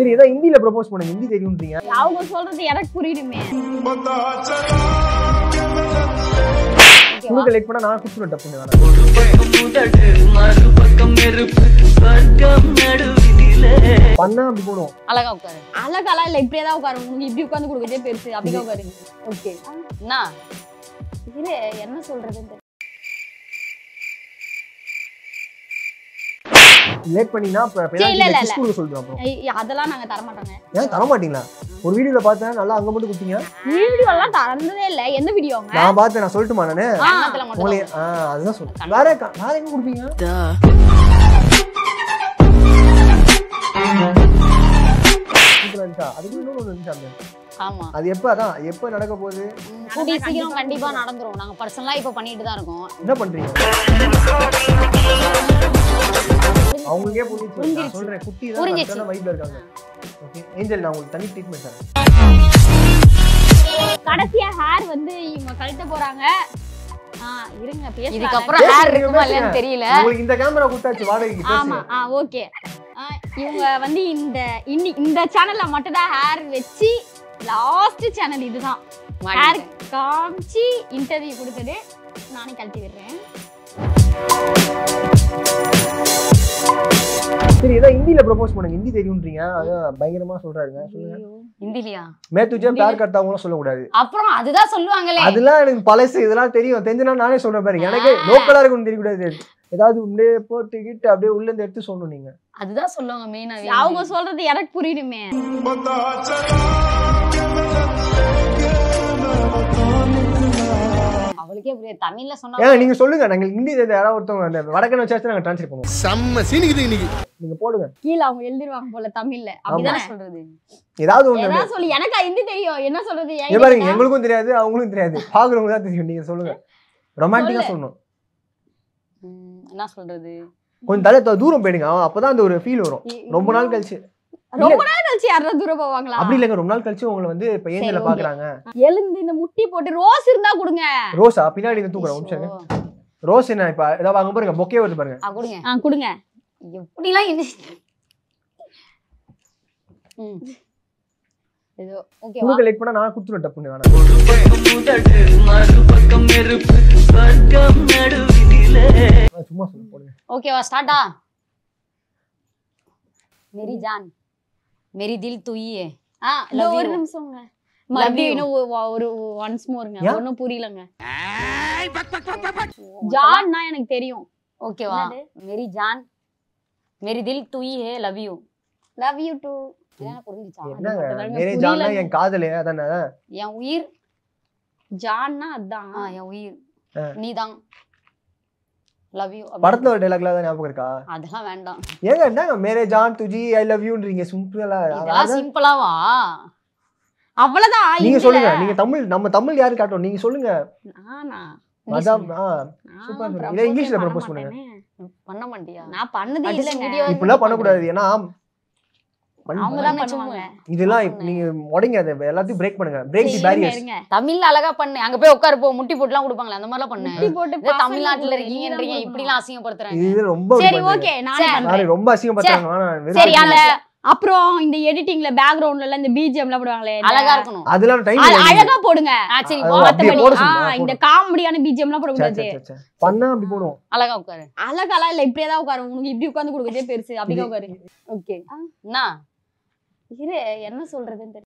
சரி ஏதோ ஹிந்தில ப்ரப்போஸ் பண்ணுங்க ஹிந்தி தெரியும்ன்றீங்க அவங்க சொல்றது எனக்கு புரியணுமே ஓகேவா? உங்களுக்கு லைக் பண்ணா நான் குத்துறேன் டப்புன்னு வேணாம் பண்ணா அப்படி போடுவோம் அழகா உட்காரு அழகெல்லாம் இல்ல இப்படியே தான் உட்காரு உங்களுக்கு இப்படி உட்கார்ந்து கொடுக்கறதே பெருசு அப்படிதான் உட்காரு ஓகே என்ன இரு என்ன சொல்றதுன்னு லேட் பண்ணினா இப்ப சரி, இல்ல, இல்ல, இல்ல. ஸ்கூலுக்கு சொல்றோம் அப்புறம் தெரியல. அதெல்லாம் நாங்க தர மாட்டோங்க ஏன் தர மாட்டீங்களா ஒரு வீடியோல பார்த்தேன் நல்லா அங்க மட்டும் குத்திங்க வீடியோ எல்லாம் தரந்ததே இல்ல எந்த வீடியோங்க நான் பார்த்தேன் நான் சொல்லட்டுமா நானு கன்னத்துல மட்டும் உங்களை ஆ அதுதான் சொல்றேன் வேற க- வேற எங்க கொடுப்பீங்க சூப்பரா இருக்கா அதுக்கு இன்னொன்று இருந்துச்சு அந்த ஆமா அது எப்ப அதான் எப்ப நடக்க போகுது ம், கூடிய சீக்கிரம் கண்டிப்பா நடந்துரும் நாங்க பர்சனலா இப்ப பண்ணிட்டு தான் இருக்கோம் என்ன பண்றீங்க அவங்களுக்கே புரிஞ்சிச்சு நான் புரிஞ்சிருச்சு. சொல்றேன் குட்டி புரிஞ்சிருச்சு. தான் வைப்ல இருக்காங்க ஓகே ஏஞ்சல் நான் உங்களுக்கு தனி ட்ரீட்மெண்ட் தரேன் கடைசியா ஹேர் வந்து இவங்க கழட்ட போறாங்க ஆ இருங்க பேச இதுக்கப்புறம் பேசுங்க, ஹேர் இருக்குமா பேசுங்க. இல்லையான்னு தெரியல உங்களுக்கு இந்த கேமரா கொடுத்தாச்சு வாடகைக்கு ஆமா பேசுங்க ஆ ஓகே இவங்க வந்து இந்த இன்னி இந்த சேனல்ல மட்டும் தான் ஹேர் வச்சு லாஸ்ட் சேனல் இதுதான் ஹேர் மாட்டிக்கிட்டேன். காமிச்சு இன்டர்வியூ கொடுத்தது நானே கழட்டி விடுறேன் சரி ஏதோ ஹிந்தில ப்ரப்போஸ் பண்ணுங்க ஹிந்தி தெரியும்ன்றீங்க அதான் பயங்கரமா சொல்றாருங்க சொல்லுங்க ஹிந்திலியா மே துஜே பேர் கர்த்தாவும் சொல்லக்கூடாது அப்புறம் அதுதான் சொல்லுவாங்களே அதெல்லாம் எனக்கு பழசு இதெல்லாம் தெரியும் தெரிஞ்சுனா நானே சொல்றேன் பாரு எனக்கு லோக்கலா இருக்கும்னு தெரியக்கூடாது ஏதாவது உள்ளே போட்டுக்கிட்டு அப்படியே உள்ள இருந்து எடுத்து சொல்லணும் நீங்க அதுதான் சொல்லுவாங்க மெயினா அவங்க சொல்றது எனக்கு புரியணுமே அவளுக்கே புரியாது தமிழ்ல சொன்னா ஏன் நீங்க சொல்லுங்க நாங்க ஹிந்தி தெரிஞ்ச யாராவது ஒருத்தவங்க அந்த வடக்கன் வச்சாச்சு நாங்க ட்ரான்ஸ்லேட் பண்ணுவோம் செம்ம சீனிக்குது இன்னைக்கு நீங்க போடுங்க கீழே அவங்க எழுதிருவாங்க போல தமிழ்ல அப்படிதானே அப்படிதானே சொல்றது ஏதாவது ஒண்ணு ஏதாவது சொல்லி எனக்கு ஹிந்தி தெரியும் என்ன சொல்றது இங்க என்கிட்ட பாருங்க கேட்டா? எங்களுக்கும் தெரியாது அவங்களுக்கும் தெரியாது பாக்குறவங்க தான் தெரியும் நீங்க சொல்லுங்க ரொமான்டிக்கா சொல்லணும் ம், என்ன சொல்றது கொஞ்சம் தலை த- தூரம் போயிடுங்க அவன் அப்பதான் அந்த ஒரு ஃபீல் வரும் ரொம்ப நாள் கழிச்சு ரொம்ப நாள் கழிச்சு யாராவது தூரம் போவாங்களா அப்படி இல்லைங்க ரொம்ப நாள் கழிச்சு உங்களை வந்து இப்ப ஏஞ்சல okay. பாக்குறாங்க எழுந்து இந்த முட்டி போட்டு ரோஸ் இருந்தா கொடுங்க ரோஸா பின்னாடி இருந்து தூக்குறேன் நிமிஷம் இருங்க. ஓ, ரோஸ் என்ன இப்ப ஏதாவது அங்க பாருங்க பொக்கே வருது பாருங்க ஆ, கொடுங்க ஆ கொடுங்க எப்படிலாம் இது ம். ஏதோ ஓகேவா உங்களுக்கு லைக் பண்ணா நான் குடுத்துருவேன் டப்புன்னு வேணாம் நான் சும்மா சொல்ல போடுங்க ஓகேவா ஸ்டார்ட்டா मेरी जान मेरी दिल तू ही है ஆ இதோ Love ஒரு you. நிமிஷங்க மறுபடியும் you. இன்னும் ஒரு- ஒரு ஒன்ஸ் மோருங்க ஏன்? ஒன்னும் புரியலங்க ஜான்னா எனக்கு தெரியும் ஓகேவா என்னது? मेरी जान मेरी दिल तू ही है love you love you too இதான் புரிஞ்சுச்சா என்னங்க மட்டும்தாங்க மேரே புரியல. ஜான்னா என் காதலே அதானே என் உயிர் ஜான்னா அதான் ஆ என் உயிர் ஆ. நீதான் லவ் யூ படத்துல ஒரு டைலாக்ல தான் ஞாபகம் இருக்கா அதெல்லாம் வேண்டாம் ஏங்க என்னங்க மேரே ஜான் துஜி ஐ லவ் யூன்றீங்க சிம்பிளா இதெல்லாம் சிம்பிளாவா அவ்வளவுதான் நீங்க இதுல. சொல்லுங்க நீங்க தமிழ் நம்ம தமிழ் யாரு காட்டோம் நீங்க சொல்லுங்க நானா? மதாம் ஆ நான் சூப்பரா சொல்லுங்க. propose இல்ல, இங்கிலீஷ்ல பண்ண propose பண்ணுங்க. மாட்டேனே. பண்ண மாட்டியா நான் பண்ணதே At least இல்லைங்க video இப்படிலாம் பண்ணக்கூடாது ஏன்னா பண்ணி- அவங்க தான் பண்ண பண்ணுவாங்க இதெல்லாம் இப்ப நீங்க உடைங்க அதை எல்லாத்தையும் பிரேக் பண்ணுங்க பிரேக் தி இருங்க, பேரியர்ஸ் இருங்க. தமிழ்ல அழகா பண்ணு அங்க போய் உட்காரு போ முட்டி போட்டுலாம் கொடுப்பாங்களே அந்த மாதிரிலாம் பண்ணு முட்டி போட்டு இதே பசங்க தமிழ்நாட்டுல கூட இருக்கீங்கன்றீங்க நீதான் இப்படி எல்லாம் அசிங்கப்படுத்துறாங்க இது ரொம்ப சரி பண்றீங்க. ஓகே நானே சரி, பண்றேன் நானே ரொம்ப அசிங்கப்படுத்துறாங்க ஆனா வெறும் சரி அந்த அசிங்கம். அப்புறம் இந்த எடிட்டிங்ல பேக்ரவுண்ட்ல எல்லாம் இந்த பிஜிஎம் எல்லாம் போடுவாங்களே இந்த- அழகா இருக்கணும் அதெல்லாம் டைம் அது அழகா போடுங்க ஆ, சரி அது போ. அப்படியே மத்தபடி போட ஆ, சொல்லுங்க, இந்த காமெடியான பிஜிஎம் எல்லாம் போடக்கூடாது பண்ணா அப்படி போடுவோம் அழகா உட்காரு அழகாலாம் இல்ல இப்படியே தான் உட்காரு உனக்கு இப்படி உட்கார்ந்து கொடுக்கறதே பெருசு அப்படியே இது- உட்காரு ஓகே என்ன இரு என்ன சொல்றதுன்னு தெரியல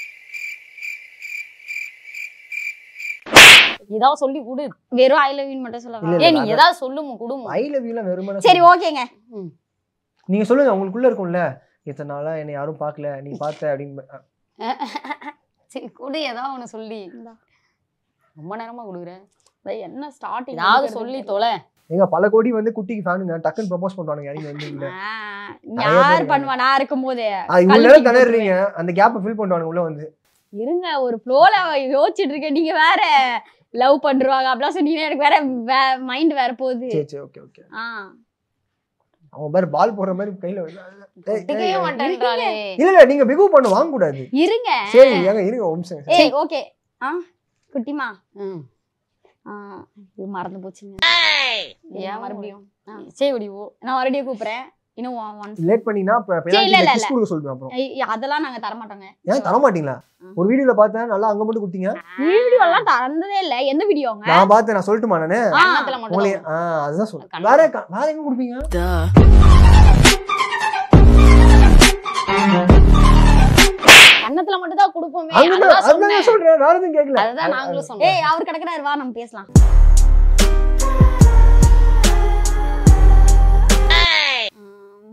ஏதாவது சொல்லி கொடு வெறும் ஐ லவ் யூ மட்டும் இல்ல, சொல்லலாம் இல்ல. ஏ நீ ஏதாவது சொல்லுமு குடும்பம் ஐ லவ் யூலாம் வெறுமனே சரி ஓகேங்க நீங்க சொல்லுங்க உங்களுக்குள்ள இருக்கும்ல இத்தனை நாளா என்னை யாரும் பார்க்கல நீ பார்த்த அப்படின்னு சரி குடு ஏதாவது ஒண்ணு சொல்லி ரொம்ப நேரமா குடுக்குறேன் டேய், என்ன ஸ்டார்டிங் ஏதாவது சொல்லி தொலை ஏங்க பல கோடி வந்து குட்டிக்கு ஃபேனுங்க டக்குன்னு ப்ரப்போஸ் பண்ணுவானுங்க யாரையும் வந்து இல்ல நிறைய பேர் யார் இருக்காங்க. பண்ணுவா நான் இருக்கும் போது அது இவ்வளவு நேரம் திணறீங்க அந்த கேப்பை ஃபில் பண்ணுவானுங்க உள்ள வந்து இருங்க ஒரு ஃப்ளோல யோசிச்சுட்டு இருக்கேன் நீங்க வேற லவ் பண்றாங்க அப்படிலாம் சொன்னீங்கன்னா எனக்கு வேற மைண்ட் வேற போகுது சரி சரி ஓகே ஓகே ஆ அவன் பாரு பால் போடுற மாதிரி கையில ஏய், ஏய், ஒட்டிக்கவே ஏய். மாட்டேன்றாளே இல்ல இல்ல நீங்க பிகு பண்ண வாங்க கூடாது இருங்க சரி ஏங்க இருங்க ஒரு நிமிஷம் ஏய் ஓகே ஆ குட்டிமா ம். ஆ இது மறந்து போச்சுங்க ஏன் ஏன் மறுபடியும் சரி வடிவோ நான் மறுபடியும் கூப்பிடுறேன் இன்னும் ஒன் லேட் பண்ணீங்கன்னா அப்ப சரி, இல்ல, இல்ல, கிஸ் இல்ல. கொடுக்க சொல்லுவேன் அப்புறம் அதெல்லாம் நாங்க தர மாட்டோங்க ஏன் தர மாட்டீங்களா ஒரு வீடியோல பார்த்தேன் நல்லா அங்க மட்டும் கொடுத்தீங்க வீடியோ எல்லாம் தரந்ததே இல்ல எந்த வீடியோங்க நான் பார்த்தேன் நான் சொல்லட்டுமா நானு ஆ, கன்னத்துல மட்டும் உங்களை தான். ஆ அதுதான் சொல்றேன் கண்டிப்பா. வேற க- வேற எங்க கொடுப்பீங்க கன்னத்துல மட்டும் தான் கொடுப்போமே அங்கதான் அதுதான் அதுதான் சொன்னேன். நான் சொல்றேன் வேற எதுவும் கேட்கல அதுதான் நாங்களும் சொன்னோம் ஏய் அவர் கிடக்குறாரு வா நம்ம பேசலாம் ம்,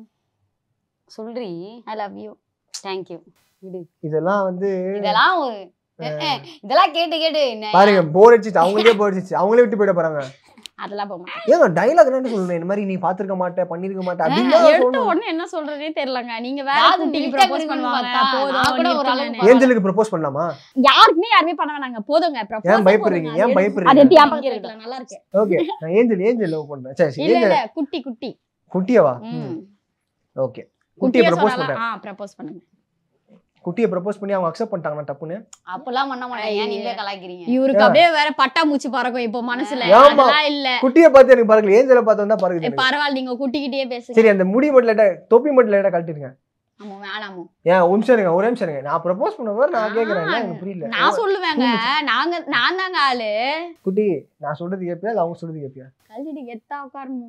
சொல்றி ஐ லவ் யூ தேங்க்யூ விடு இதெல்லாம் வந்து இதெல்லாம் ஒரு அஹ், அஹ், இதெல்லாம் கேட்டு கேட்டு என்ன பாருங்க போர் அடிச்சிச்சு அவங்களே போர் அடிச்சிச்சு அவங்களே விட்டு போயிட போறாங்க அதெல்லாம் போக மாட்டேன் ஏங்க டைலாக் என்ன சொல்லணும் இந்த மாதிரி நீ பாத்திருக்க மாட்டே பண்ணிருக்க மாட்டே அப்படின்னு எடுத்த சொல்லணும் உடனே என்ன சொல்றதே தெரியலங்க நீங்க வேற அதாவது குட்டிக்கு விட்ட ப்ரப்போஸ் குடிக்கணும் பண்ணுவாங்க பார்த்தா, போதும் நான் கூட ஒரு நிறுத்துங்கன்னு. அளவுக்கு ஏஞ்சலுக்கு ப்ரப்போஸ் பண்ணலாமா யாருக்குமே யாருமே பண்ண வேணாங்க போதுங்க propose ஏன் பயப்படுறீங்க? போதுங்க. ஏன் அது பயப்படுறீங்க? அது எப்படி ஞாபகத்துல வைக்கலாம்? நல்லா இருக்கு ஓகே நான் ஏஞ்சல் ஏஞ்சல் லவ் பண்றேன் சரி சரி இல்ல ஏஞ்சல் இல்ல குட்டி குட்டி குட்டியவா ம். ஓகே குட்டியை குட்டியை ப்ரப்போஸ் சொல்லலாம் பண்றேன் ஆ ப்ரப்போஸ் பண்ணுங்க குட்டியை ப்ரப்போஸ் பண்ணி அவங்க அக்செப்ட் பண்ணிட்டாங்கன்னா டப்புன்னு அப்பெல்லாம் பண்ண மாட்டேன் ஏன் நீங்களே கலாய்க்கிறீங்க இவருக்கு அப்படியே வேற பட்டாம்பூச்சி பறக்கும் இப்போ மனசுல ஆமா. அதெல்லாம் இல்ல குட்டியை பார்த்து எனக்கு பறக்கல ஏஞ்சலை பார்த்து வந்தா பறக்குது ஏய், எனக்கு. பரவாயில்ல நீங்க குட்டிக்கிட்டே பேசுங்க சரி அந்த முடி மட்டும் லைட்டா தொப்பி மட்டும் லைட்டா கழட்டிருங்க ஆமா வேணாமோ ஏன் ஒரு நிமிஷம் இருங்க ஒரு நிமிஷம் இருங்க நான் ப்ரப்போஸ் பண்ண நான் கேக்குறேன் என்ன எனக்கு புரியல நான் சொல்லுவேங்க நாங்க நான் தாங்க ஆளு குட்டி நான் சொல்றது கேப்பியா இல்ல அவங்க சொல்றது கேப்பியா கழட்டிட்டு கெத்தா உட்காரணும்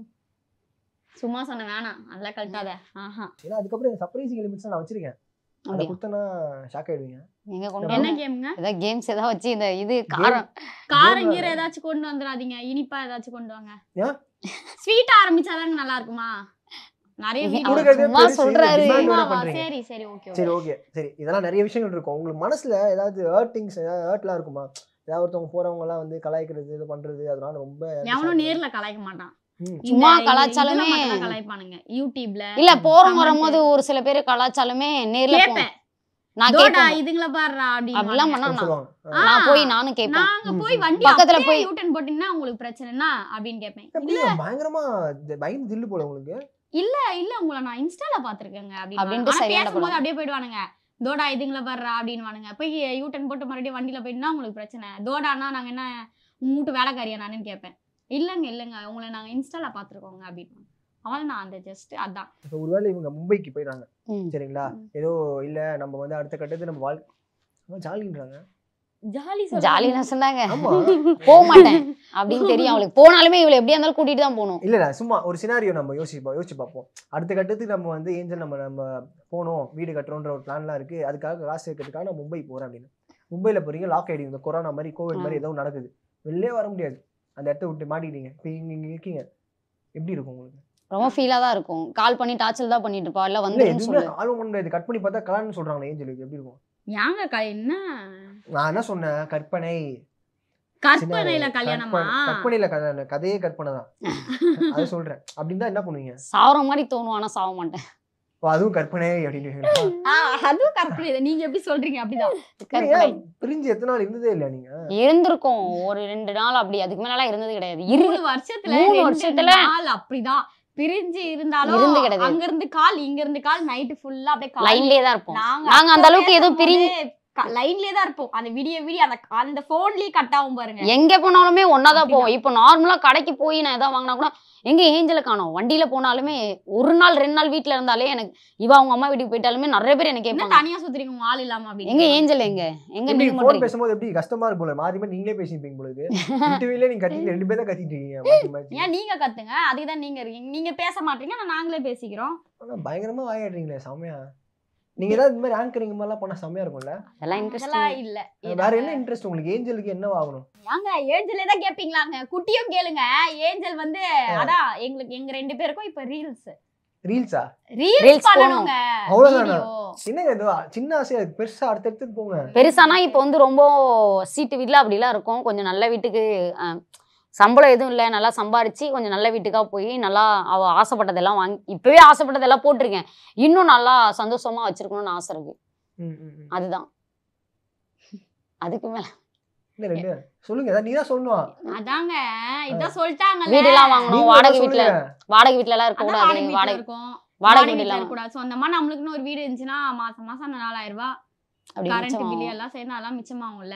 சும்மா சொன்ன வேணாம் அதெல்லாம் கழட்டாத ஆஹா ஏன்னா அதுக்கப்புறம் சர்ப்ரைசிங் எலிமெண்ட்ஸ் நான் வச்சிருக்கேன் அதை அப்படியா? கொடுத்தனா ஷாக் ஆயிடுவீங்க எங்க கொண்டு என்ன வரணும்? கேமுங்க ஏதாவது கேம்ஸ் ஏதாவது வச்சு இந்த இது காரம் காரம் கீரை ஏதாச்சும் கொண்டு வந்துடாதீங்க இனிப்பா ஏதாச்சும் கொண்டு வாங்க ஏன்? ஸ்வீட் ஆரம்பிச்சாதாங்க நல்லா இருக்குமா நிறைய அவர் வீடியோ கொடுக்கறதே சும்மா பெருசு, சொல்றாரு. demand வேற சும்மாவா? பண்றீங்க. சரி சரி ஓகே சரி ஓகே சரி இதெல்லாம் நிறைய விஷயங்கள் இருக்கும் உங்களுக்கு மனசுல ஏதாவது ஹர்ட்டிங்ஸ் ஏதாவது ஹர்ட்லாம் இருக்குமா ஏதாவது ஒருத்தவங்க போறவங்க எல்லாம் வந்து கலாய்க்கிறது இது பண்றது அதனால ரொம்ப எவனும் நேர்ல கலாய்க்க மாட்டான் ம். சும்மா இந்த கலாய்ச்சாலுமே- இதுல மட்டும்தான் கலாய்ப்பானுங்க யூடியூப்ல இல்ல போறோம் comment. வரும்போது ஒரு சில பேர் கலாச்சாலுமே நேர்ல போ- கேப்பேன் நான் தோடா கேட்பேன் இதுங்கள பாருடா அப்படிலாம் அப்படின்னு பண்ணா நான் சொல்லுவாங்க ஆ. நான் போய் நானும் கேட்பேன் நாங்க போய் ம், வண்டி பக்கத்துல பக்கத்துல போய்- போய் யூட்டன் போட்டீங்கன்னா உங்களுக்கு பிரச்சனைனா அப்படின்னு கேட்பேன் எப்படிங்க பயங்கரமா இந்த பயந்து தில்லு போல உங்களுக்கு இல்ல இல்ல உங்களை நான் இன்ஸ்டால பாத்துருக்கேங்க அப்படின்ட்டு அப்படின்னு சரியான பேசும்போது படம். அப்படியே போயிடுவானுங்க தோடா இதுங்கள பாருடா அப்படின்னு போய் யூட்டன் போட்டு மறுபடியும் வண்டியில போயிட்டுனா உங்களுக்கு பிரச்சனை தோடானா நாங்க என்ன உங்க வீட்டு வேலைக்காரியா நானுன்னு கேட்பேன் இல்லங்க இல்லங்க உங்களை நாங்க இன்ஸ்டால பாத்துருக்கோங்க அப்படின்னு அவன் நான் அந்த ஜஸ்ட் அதான் இப்போ ஒருவேளை இவங்க மும்பைக்கு போயிடுறாங்க ம். சரிங்களா ம். ஏதோ இல்ல நம்ம வந்து அடுத்த கட்டத்துக்கு நம்ம வாழ்க்கை ஜாலின்றாங்க ஜாலி ஜாலியா சொன்னாங்க ஆமா போக மாட்டேன் அப்படின்னு தெரியும் அவளுக்கு போனாலுமே இவளை எப்படியா இருந்தாலும் கூட்டிட்டு தான் போகணும் இல்ல இல்ல சும்மா ஒரு சினாரியோ நம்ம யோசிப்போம் யோசிச்சு பார்ப்போம் அடுத்த கட்டத்துக்கு நம்ம வந்து ஏஞ்சல் நம்ம நம்ம போகணும் வீடு கட்டுறோன்ற ஒரு பிளான்லாம் இருக்கு அதுக்காக காசு சேர்க்கறதுக்காக நான் மும்பை போறேன் அப்படின்னு மும்பைல போறீங்க லாக் ஆயிடுங்க இந்த கொரோனா மாதிரி கோவிட் மாதிரி ஏதோ நடக்குது வெளிலே வர முடியாது அந்த இடத்த விட்டு மாட்டிட்டீங்க இப்போ இங்க இங்க இருக்கீங்க எப்படி இருக்கும் உங்களுக்கு ரொம்ப ஃபீலா தான் இருக்கும் கால் பண்ணி டார்ச்சல் தான் பண்ணிட்டு இருப்பா இல்ல இல்ல வந்துருன்னு எதுவுமே சொல்லு ஆல்பம் பண்ண முடியாது கட் பண்ணி பார்த்தா கலான்னு சொல்றாங்க ஏஞ்சலுக்கு எப்படி இருக்கும் ஏங்க க- என்ன நான் என்ன சொன்னேன் கற்பனை கற்பனையில கல்யாணமா கற்பனை- கற்பனையில கல்யாணம் கதையே கற்பனை தான் அதை சொல்றேன் அப்படின்னு தான் என்ன பண்ணுவீங்க சாவற மாதிரி தோணும் ஆனா சாவ மாட்டேன் ஓ, அதுவும் கற்பனை அப்படின்னு ஆ, அதுவும் கற்பனை தான். நீங்க எப்படி சொல்றீங்க அப்படிதான் கற்பனை. ஏன் பிரிஞ்சு எத்தனை நாள் இருந்ததே இல்லையா நீங்க இருந்திருக்கும் ஒரு ரெண்டு நாள் அப்படி அதுக்கு மேல இருந்தது கிடையாது இரு மூணு வருஷத்துல மூணு ரெண்டு வருஷத்துல- நாள் அப்படிதான் பிரிஞ்சு இருந்தாலும் இருந்து கிடையாது. அங்க இருந்து கால் இங்க இருந்து கால் நைட் ஃபுல்லா அப்படியே கால் லைன்லயே தான் இருப்போம் நாங்க நாங்க அந்த அளவுக்கு எதுவும் பிரிஞ்சு லைன்லயே தான் இருப்போம் அந்த விடிய விடிய அந்த அந்த போன்லயே கட் ஆகும் பாருங்க எங்க போனாலுமே ஒன்னாதான் அப்படிதான். போவோம் இப்போ நார்மலா கடைக்கு போய் நான் எதாவது வாங்கினா கூட எங்க ஏஞ்சல காணோம் வண்டியில போனாலுமே ஒரு நாள் ரெண்டு நாள் வீட்ல இருந்தாலே எனக்கு இவ அவங்க அம்மா வீட்டுக்கு போயிட்டாலுமே நிறைய பேர் எனக்கு என்ன கேட்பாங்க தனியா சுத்துறீங்க உங்க ஆள் இல்லாம எங்க அப்படின்னு ஏஞ்சல் எங்க எங்க எப்படி நீங்க ஃபோன் பண்றீங்க பேசும்போது எப்படி கஷ்டமா இருக்கும் போல மாறி மாறி நீங்களே பேசிப்பீங்க போல இது இன்டர்வியூல நீங்க கத்திட்டு ரெண்டு பேரும் தான் கத்திட்டு இருக்கீங்க மாத்தி மாத்தி. ஏன் நீங்க கத்துங்க அதுக்கு தான் நீங்க இருக்கீங்க நீங்க பேச மாட்டீங்க ஆனா நாங்களே பேசிக்கிறோம் ஆனா பயங்கரமா வாயாடுறீங்களே செமையா நீங்க ஏதாவது இந்த மாதிரி ஆங்கரிங் மாதிரிலாம் பண்ணா செமையா இருக்கும்ல அதெல்லாம் இன்ட்ரெஸ்ட் அதெல்லாம் இல்ல வேற என்ன இன்ட்ரெஸ்ட் உங்களுக்கு ஏஞ்சலுக்கு என்ன ஆகணும் ஏங்க ஏஞ்சலே தான் கேப்பீங்களாங்க குட்டியும் கேளுங்க ஏஞ்சல் வந்து அதான் எங்களுக்கு எங்க ரெண்டு பேருக்கும் இப்ப ரீல்ஸ் ரீல்ஸா ரீல்ஸ் Reels பண்ணணுங்க அவ்வளவுதானா வீடியோ என்னங்க இது சின்ன ஆசையா இருக்கு பெருசா அடுத்தடுத்து போங்க பெருசானா இப்போ வந்து ரொம்ப சீட்டு வீட்ல அப்படிலாம் இருக்கும் கொஞ்சம் நல்ல வீட்டுக்கு அஹ், சம்பளம் எதுவும் இல்லை நல்லா சம்பாரிச்சு கொஞ்சம் நல்ல வீட்டுக்கா போய் நல்லா அவ ஆசைப்பட்டதெல்லாம் வாங்கி இப்பவே ஆசைப்பட்டதெல்லாம் போட்டிருக்கேன் இன்னும் நல்லா சந்தோஷமா வச்சிருக்கணும்னு ஆசை இருக்கு ம், ம், ம். அதுதான் அதுக்கு மேல இல்ல ரெண்டு சொல்லுங்க ஏதாவது நீதான் சொல்லணும் அதாங்க இதான் சொல்லிட்டாங்கல்ல வீடுலாம் வாங்கணும் நீங்க வாடகை சொல்லுங்க. வீட்ல வாடகை வீட்ல எல்லாம் இருக்க அதான் கூடாது வாடகை வீட்ல வாடகை இருக்கும் வாடகை வாடகை வீடு வீட்ல இல்லாம இருக்கக்கூடாது சொந்தமா நம்மளுக்குன்னு ஒரு வீடு இருந்துச்சுன்னா மாசம் மாசம் அந்த நாலாயிரம் ரூபாய் அப்படி கரண்ட் மிச்சம் பில்லு எல்லாம் சேர்ந்து அதெல்லாம் மிச்சமாகும்ல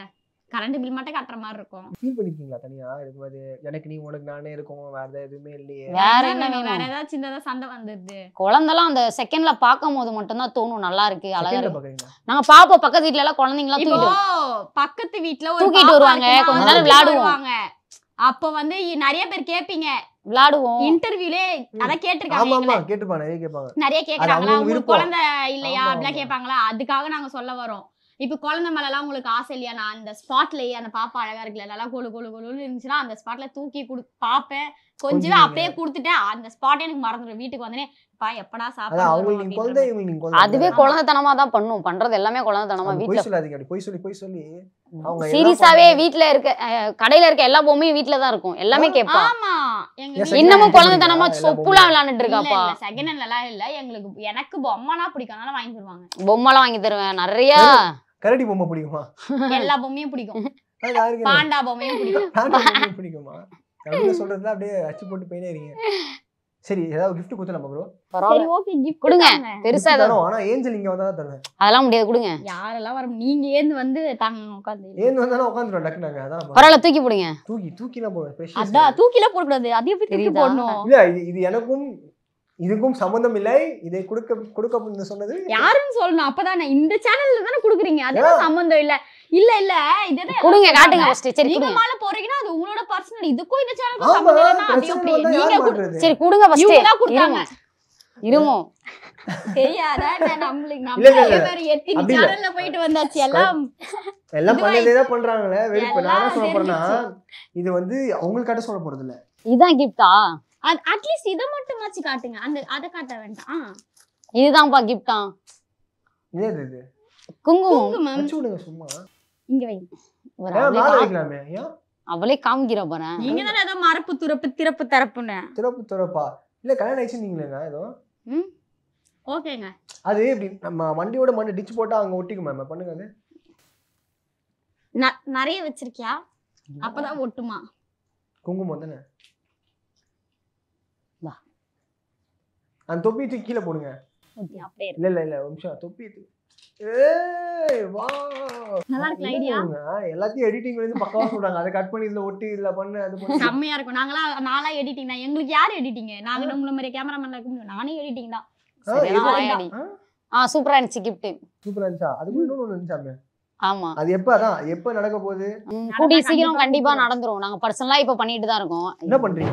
கரண்ட் பில் மட்டும் கட்டுற மாதிரி இருக்கும் ஃபீல் பண்ணிருக்கீங்களா தனியா இருக்கும்போது எனக்கு நீ உனக்கு நானே இருக்கும் வேற எதாவது எதுவுமே இல்லையே வேற அதான் என்ன வேணும், வேற வேணும் ஏதாவது சின்னதா சண்டை வந்துருது குழந்தைலாம் அந்த செகண்ட்ல பார்க்கும் போது மட்டும்தான் தோணும் நல்லா இருக்கு அழகா செகண்ட்ல இருக்கு பாக்குறீங்களா நாங்க பாப்போம் பக்கத்து வீட்ல எல்லாம் குழந்தைங்களாம் இப்போ தூக்கிட்டு பக்கத்து வீட்ல ஒரு தூக்கிட்டு பாப்பா வருவாங்க, இருக்குன்னா கொஞ்ச அவங்க நேரம் விளையாடுவோம். வருவாங்க அப்போ வந்து நிறைய பேர் கேப்பீங்க விளையாடுவோம் இன்டர்வியூலே அத ஆமா கேட்டிருக்காங்க ஆமா எங்களை. கேட்டுப்பா நிறைய கேட்பாங்க நிறைய கேக்குறாங்களா அவங்க உங்களுக்கு விருப்பம். குழந்தை இல்லையா ஆமா, அப்படிலாம் ஆமா. கேட்பாங்களா அதுக்காக நாங்க சொல்ல வரோம் இப்ப குழந்தை மேல எல்லாம் உங்களுக்கு ஆசை இல்லையா நான் அந்த ஸ்பாட்லயே அந்த பாப்பா அழகா இருக்குல்ல நல்லா கொழு கொழு கொழுன்னு இருந்துச்சுன்னா அந்த ஸ்பாட்ல தூக்கி குடு பாப்பேன் கொஞ்சம் கொஞ்சுவீங்க. அப்படியே கொடுத்துட்டேன் அந்த ஸ்பாட்டே எனக்கு மறந்துடும் வீட்டுக்கு வந்தனே பா எப்படா அதான் சாப்பிட அவங்களுக்கு நீங்க குழந்தை இவங்களுக்கு நீங்க குழந்தை அதுவே ஆமா. குழந்தைத்தனமா தான் பண்ணும் பண்றது எல்லாமே குழந்தைத்தனமா அப்படி வீட்ல பொய் சொல்லாதீங்க அப்படி பொய் சொல்லி பொய் சொல்லி அவங்க என்ன சீரியஸாவே பண்ணாங்க? வீட்ல இருக்க அஹ், கடையில இருக்க எல்லா பொம்மையும் வீட்ல தான் இருக்கும் எல்லாமே கேட்பா ஆமா எங்க Yes, வீட்ல- இன்னமும் second hand குழந்தைத்தனமா எல்லா சொப்புலாம் பொம்மையும். விளையாண்டுட்டு இருக்காப்பா செகண்ட் ஹேண்ட்ல எல்லாம் இல்ல எங்களுக்கு எனக்கு பொம்மைனா பிடிக்கும் அதனால வாங்கி தருவாங்க பொம்மைலாம் வாங்கி தருவேன் நிறைய கரடி பொம்மை பிடிக்குமா எல்லா பொம்மையும் பிடிக்கும் அது யாருக்கு பாண்டா பொம்மையும் பிடிக்கும் பேண்டா பொம்மை பிடிக்குமா அப்படின்னு சொல்றதுல அப்படியே அச்சு போட்டு போயினே இருக்கீங்க சரி ஏதாவது gift கொடுத்தலாமா ப்ரோ சரி பரவாயில்ல ஓகே கிஃப்ட் கொடுங்க. கொடுங்க பெருசா ஏதாவது தரோம் ஆனா ஏஞ்சல் இங்க வந்தா தான் தருவேன் அதெல்லாம் முடியாது கொடுங்க யாரெல்லாம் வர நீங்க ஏந்து வந்து தாங்க உட்காந்து ஏந்து வந்தாலும் உட்காந்துருவோம் டக்கு நாங்க அதான் பரவாயில்ல தூக்கி போடுங்க தூக்கி தூக்கிலாம் போவேன் precious. அதான் தூக்கில போட கூடாது அது எப்படி தூக்கி தெரியுதா? போடணும் இல்ல இது இது எனக்கும் இதுக்கும் சம்பந்தம் இல்லை இதை கொடுக்க கொடுக்க சொன்னது யாருன்னு சொல்லணும் அப்பதானே இந்த சேனல்ல தானே குடுக்குறீங்க அதுதான் சம்பந்தம் இல்ல இல்ல இல்ல இதுதான் கொடுங்க காட்டுங்க ஃபர்ஸ்ட் சரி நீங்க கொடுங்க மாலை போறீங்கன்னா அது உங்களோட பர்சனல் இதுக்கும் இந்த சேனலுக்கும் ஆமா சம்பந்தம் இல்லைன்னா அது பிரச்சனை எப்படி வந்தா நீங்க யார் குடு- மாட்டுறது சரி கொடுங்க இவங்க தான் ஃபர்ஸ்ட் கொடுத்தாங்க இருமோ தெரியாதா நான் நம்மளுக்கு நம்ம இல்ல, இல்ல, இல்ல. நிறைய பேர் எத்தனை அப்படி இல்ல. சேனல்ல போயிட்டு வந்தாச்சு எல்லாம் எல்லாம் இதுவா பண்ணதே தான் பண்றாங்களே வெறுப்பு நான் என்ன எல்லாம் சொல்ல போறேன்னா இது வந்து அவங்களுக்கு காட்ட சொல்ல போறது இல்ல இதான் கிஃப்டா அட்லீஸ்ட் இதை மட்டுமாச்சு காட்டுங்க அந்த அதை காட்ட வேண்டாம் இதுதான்ப்பா கிஃப்டா இதே இது இது குங்குமம் குங்குமம் வச்சு விடுங்க சும்மா இங்க வை இவர் ஏன் அவளே மேல கா- வைக்கலாமே ஏன் அவளே காமிக்கிற பாரு நீங்க தானே ஏதோ மரப்பு துறப்பு திறப்பு தரப்புன்னு திறப்பு திறப்பா இல்ல கல்யாணம் ஆயிடுச்சுங்களேங்க ஏதோ ஓகேங்க அது இப்படி நம்ம வண்டியோட மண்ணு டிச் போட்டா அங்க ஒட்டிக்குமா மேம் பண்ணுங்க அது ந- நிறைய வச்சிருக்கியா அப்பதான் ஒட்டுமா குங்குமம் தானே வா. அந்த தொப்பி தூக்கி கீழே போடுங்க அப்படியே இல்ல இல்ல இல்ல ஒரு நிமிஷம் தொப்பி தூக்கி ஏய் வா நல்லா இருக்குல்ல idea? எல்லாத்தையும் எடிட்டிங் வந்து பக்கவா சொல்றாங்க அதை கட் பண்ணி இதுல ஒட்டி இதுல பண்ணு அது பண்ணு செம்மையா இருக்கும் நாங்களாம் நாளா எடிட்டிங் தான் எங்களுக்கு யார் எடிட்டிங் நாங்க நம்மள மாதிரி கேமராமேன் இருக்க முடியும் நானே எடிட்டிங் தான் ஆ, சரியான இது- வாயாடி. ஆ சூப்பரா இருந்துச்சு கிஃப்ட் சூப்பரா இருந்துச்சா அது கூட இன்னொன்னு இருந்துச்சாமே ஆமா அது எப்ப அதான் எப்ப நடக்க போகுது ம், நடந்தா கூடிய கண்டிப்பா சீக்கிரம் கண்டிப்பா கூப்பிடுறோம். நடந்துரும் நாங்க பர்சனலா இப்ப பண்ணிட்டு தான் இருக்கோம் என்ன பண்றீங்க